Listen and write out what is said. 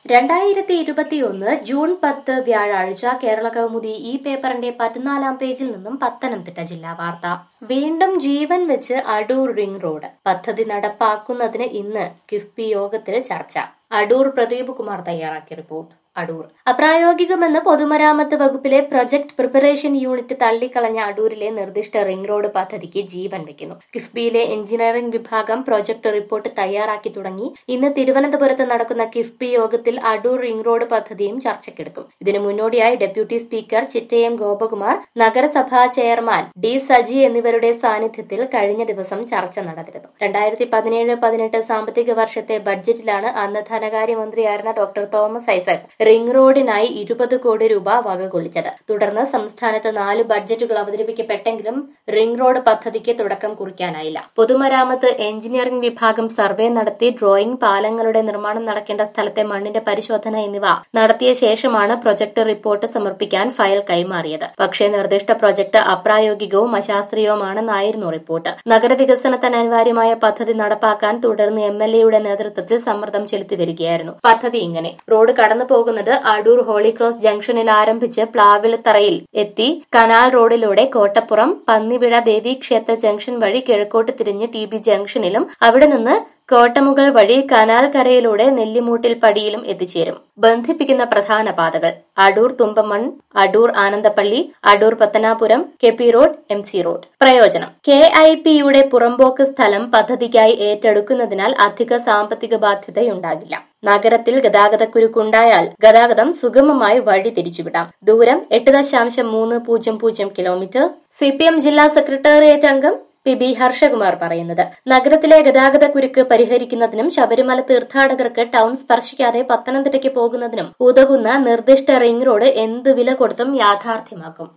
രണ്ടായിരത്തി ഇരുപത്തിയൊന്ന് ജൂൺ പത്ത് വ്യാഴാഴ്ച കേരള കൗമുദി ഈ പേപ്പറിന്റെ പതിനാലാം പേജിൽ നിന്നും പത്തനംതിട്ട ജില്ലാ വാർത്ത വീണ്ടും ജീവൻ വെച്ച് അടൂർ റിംഗ് റോഡ് പദ്ധതി നടപ്പാക്കുന്നതിന് ഇന്ന് കിഫ്ബി യോഗത്തിൽ ചർച്ച അടൂർ പ്രദീപ് കുമാർ തയ്യാറാക്കിയ റിപ്പോർട്ട് അടൂർ അപ്രായോഗികമെന്ന് പൊതുമരാമത്ത് വകുപ്പിലെ പ്രൊജക്ട് പ്രിപ്പറേഷൻ യൂണിറ്റ് തള്ളിക്കളഞ്ഞ അടൂരിലെ നിർദ്ദിഷ്ട റിംഗ് റോഡ് പദ്ധതിക്ക് ജീവൻ വെക്കുന്നു കിഫ്ബിയിലെ എഞ്ചിനീയറിംഗ് വിഭാഗം പ്രൊജക്ട് റിപ്പോർട്ട് തയ്യാറാക്കി തുടങ്ങി ഇന്ന് തിരുവനന്തപുരത്ത് നടക്കുന്ന കിഫ്ബി യോഗത്തിൽ അടൂർ റിംഗ് റോഡ് പദ്ധതിയും ചർച്ചയ്ക്കെടുക്കും ഇതിനു മുന്നോടിയായി ഡെപ്യൂട്ടി സ്പീക്കർ ചിറ്റയം ഗോപകുമാർ നഗരസഭാ ചെയർമാൻ ഡി സജി എന്നിവരുടെ സാന്നിധ്യത്തിൽ കഴിഞ്ഞ ദിവസം ചർച്ച നടന്നിരുന്നു രണ്ടായിരത്തി പതിനേഴ് പതിനെട്ട് സാമ്പത്തിക വർഷത്തെ ബഡ്ജറ്റിലാണ് അന്ന് ധനകാര്യമന്ത്രിയായിരുന്ന ഡോക്ടർ തോമസ് ഐസക് റിംഗ് റോഡിനായി ഇരുപത് കോടി രൂപ വകകൊള്ളിച്ചത് തുടർന്ന് സംസ്ഥാനത്ത് നാല് ബഡ്ജറ്റുകൾ അവതരിപ്പിക്കപ്പെട്ടെങ്കിലും റിംഗ് റോഡ് പദ്ധതിക്ക് തുടക്കം കുറിക്കാനായില്ല പൊതുമരാമത്ത് എഞ്ചിനീയറിംഗ് വിഭാഗം സർവേ നടത്തി ഡ്രോയിംഗ് പാലങ്ങളുടെ നിർമ്മാണം നടക്കേണ്ട സ്ഥലത്തെ മണ്ണിന്റെ പരിശോധന എന്നിവ നടത്തിയ ശേഷമാണ് പ്രൊജക്ട് റിപ്പോർട്ട് സമർപ്പിക്കാൻ ഫയൽ കൈമാറിയത് പക്ഷേ നിർദ്ദിഷ്ട പ്രൊജക്ട് അപ്രായോഗികവും അശാസ്ത്രീയവുമാണെന്നായിരുന്നു റിപ്പോർട്ട് നഗരവികസനത്തിന് അനിവാര്യമായ പദ്ധതി നടപ്പാക്കാൻ തുടർന്ന് എം എൽ എയുടെ നേതൃത്വത്തിൽ സമ്മർദ്ദം ചെലുത്തി വരികയായിരുന്നു പദ്ധതി ഇങ്ങനെ റോഡ് കടന്നു പോകുന്നത് അടൂർ ഹോളിക്രോസ് ജംഗ്ഷനിൽ ആരംഭിച്ച് പ്ലാവിലത്തറയിൽ എത്തി കനാൽ റോഡിലൂടെ കോട്ടപ്പുറം പന്നിവിഴ ദേവീക്ഷേത്ര ജംഗ്ഷൻ വഴി കിഴക്കോട്ട് തിരിഞ്ഞ് ടി ബി ജംഗ്ഷനിലും അവിടെ നിന്ന് കോട്ടമുകൾ വഴി കനാൽ കരയിലൂടെ നെല്ലിമൂട്ടിൽ പടിയിലും എത്തിച്ചേരും ബന്ധിപ്പിക്കുന്ന പ്രധാന പാതകൾ Adoor Thumpamon Adoor Anandapally Adoor Pathanapuram K P road M C road പ്രയോജനം കെ ഐ പിയുടെ പുറമ്പോക്ക് സ്ഥലം പദ്ധതിക്കായി ഏറ്റെടുക്കുന്നതിനാൽ അധിക സാമ്പത്തിക ബാധ്യതയുണ്ടാകില്ല നഗരത്തിൽ ഗതാഗതക്കുരുക്കുണ്ടായാൽ ഗതാഗതം സുഗമമായി വഴി തിരിച്ചുവിടാം ദൂരം എട്ട് ദശാംശം മൂന്ന് പൂജ്യം പൂജ്യം കിലോമീറ്റർ സി പി എം ജില്ലാ സെക്രട്ടേറിയറ്റ് അംഗം പി ബി ഹർഷകുമാർ പറയുന്നത് നഗരത്തിലെ ഗതാഗതക്കുരുക്ക് പരിഹരിക്കുന്നതിനും ശബരിമല തീർത്ഥാടകർക്ക് ടൗൺ സ്പർശിക്കാതെ പത്തനംതിട്ടയ്ക്ക് പോകുന്നതിനും ഉതകുന്ന നിർദ്ദിഷ്ട റിംഗ് റോഡ് എന്ത് വില കൊടുത്തും യാഥാർത്ഥ്യമാക്കും